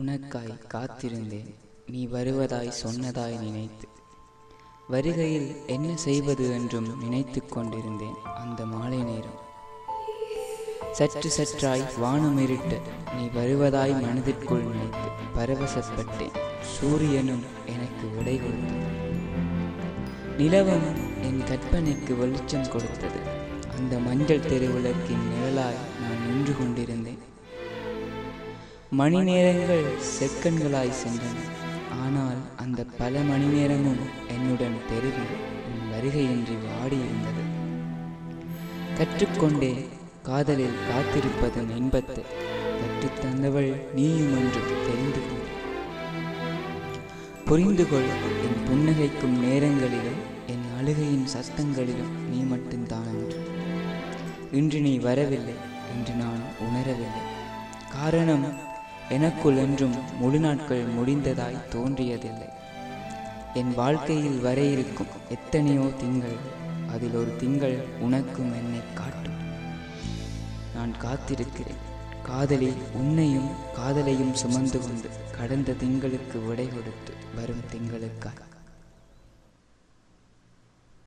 உனக்காய் காத்திருந்தேன் நீ வருவதாய் சொன்னதாய் நினைத்து வருகையில் என்ன செய்வது என்றும் நினைத்து கொண்டிருந்தேன் அந்த மாலை நேரம் சற்று சற்றாய் வானம் இருட்ட நீ வருவதாய் மனதிற்குள் நினைத்து பரவசப்பட்டேன் சூரியனும் எனக்கு விடை கொடுத்தது நிலவும் என் கற்பனைக்கு வெளிச்சம் கொடுத்தது அந்த மஞ்சள் தெருவிளக்கின் நிழலாய் நான் நின்று கொண்டிருந்தேன் மணி நேரங்கள் செக்கன்களாய் சென்றன ஆனால் அந்த பல மணி நேரமும் என்னுடன் தெருவில் உன் வருகையின்றி வாடியிருந்தது கற்றுக்கொண்டே காதலில் காத்திருப்பதன் இன்பத்தை கற்றுத் தந்தவள் நீயும் என்று தெரிந்து கொள் புரிந்து கொள் என் புன்னகைக்கும் நேரங்களிலும் என் அழுகையின் சத்தங்களிலும் நீ மட்டும்தான் என்று இன்று நீ வரவில்லை என்று நான் உணரவில்லை காரணம் எனக்குள் என்றும் முழு நாட்கள் முடிந்ததாய் தோன்றியதில்லை என் வாழ்க்கையில் வர இருக்கும் எத்தனையோ திங்கள் அதில் ஒரு திங்கள் உனக்கும் என்னை காட்டும் நான் காத்திருக்கிறேன் காதலி உன்னையும் காதலையும் சுமந்து கொண்டு கடந்த திங்களுக்கு விடை கொடுத்து வரும் திங்களுக்காய்